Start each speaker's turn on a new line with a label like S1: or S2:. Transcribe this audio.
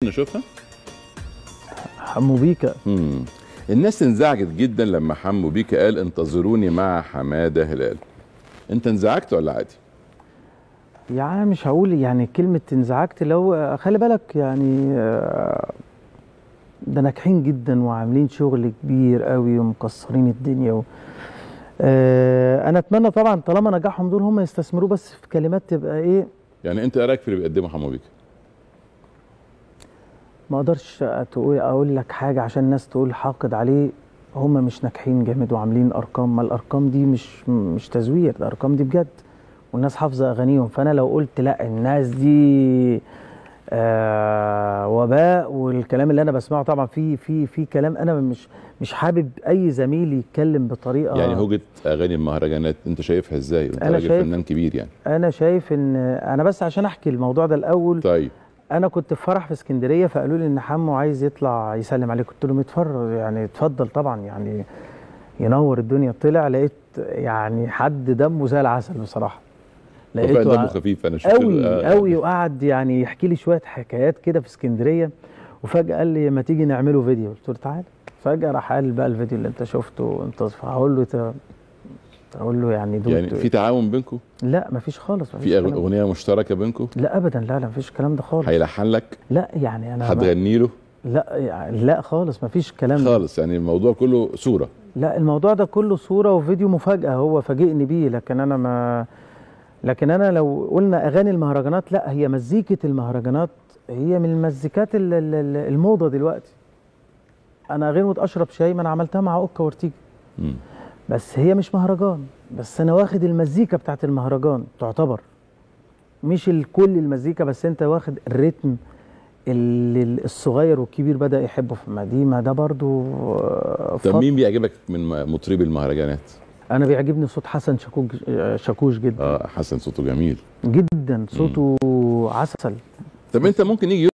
S1: نشوفها
S2: حمو بيكا
S1: مم. الناس انزعجت جدا لما حمو بيكا قال انتظروني مع حماده هلال انت انزعجت ولا عادي
S2: يعني مش هقول يعني كلمة انزعجت لو خلي بالك يعني آه، ده ناجحين جدا وعاملين شغل كبير قوي ومكسرين الدنيا و... آه، انا اتمنى طبعا طالما نجاحهم دول هم يستثمروه بس في كلمات تبقى ايه
S1: يعني انت ايه رايك في اللي بيقدمه حمو بيكا
S2: ما اقدرش تقول اقول لك حاجه عشان الناس تقول حاقد عليه هم مش ناجحين جامد وعاملين ارقام ما الارقام دي مش مش تزوير الارقام دي بجد والناس حافظه اغانيهم فانا لو قلت لا الناس دي آه وباء والكلام اللي انا بسمعه طبعا في في في كلام انا مش مش حابب اي زميل يتكلم بطريقه
S1: يعني هوجه اغاني المهرجانات انت شايفها ازاي انت
S2: أنا
S1: راجل
S2: شايف-
S1: فنان كبير يعني
S2: انا شايف ان انا بس عشان احكي الموضوع ده الاول
S1: طيب
S2: انا كنت في فرح في اسكندريه فقالوا لي ان حمو عايز يطلع يسلم عليك قلت لهم اتفرج يعني اتفضل طبعا يعني ينور الدنيا طلع لقيت يعني حد دمه زي العسل بصراله
S1: هو فعلا دمه
S2: ع-
S1: خفيف انا شفت
S2: قوي
S1: له- آه،
S2: قوي وقعد يعني يحكي لي شويه حكايات كده في اسكندريه وفجاه قال لي ما تيجي نعمله فيديو قلت له تعالى فجاه راح قال بقى الفيديو اللي انت شفته انت هقول له ت- اقول له يعني دول
S1: يعني في تعاون بينكم
S2: لا مفيش خالص مفيش
S1: في أغ-
S2: كلام.
S1: اغنيه مشتركه بينكم
S2: لا ابدا لا لا مفيش الكلام ده خالص
S1: هيلحن لك
S2: لا يعني انا ما-
S1: هتغني له
S2: لا يعني لا خالص مفيش كلام ده.
S1: خالص يعني الموضوع كله صوره
S2: لا الموضوع ده كله صورة وفيديو مفاجأة هو فاجئني بيه لكن أنا ما لكن أنا لو قلنا أغاني المهرجانات لا هي مزيكة المهرجانات هي من المزيكات ال- ال- ال- الموضة دلوقتي أنا غنوة أشرب شاي ما أنا عملتها مع أوكا وارتيجا
S1: مم.
S2: بس هي مش مهرجان بس أنا واخد المزيكا بتاعت المهرجان تعتبر مش الكل المزيكا بس أنت واخد الريتم اللي ال- الصغير والكبير بدأ يحبه في ما دي ما ده برضو آه،
S1: طب
S2: فضل.
S1: مين بيعجبك من مطربي المهرجانات
S2: انا بيعجبني صوت حسن شاكوش شاكوش جدا
S1: اه حسن صوته جميل
S2: جدا صوته عسل
S1: طب انت ممكن يجي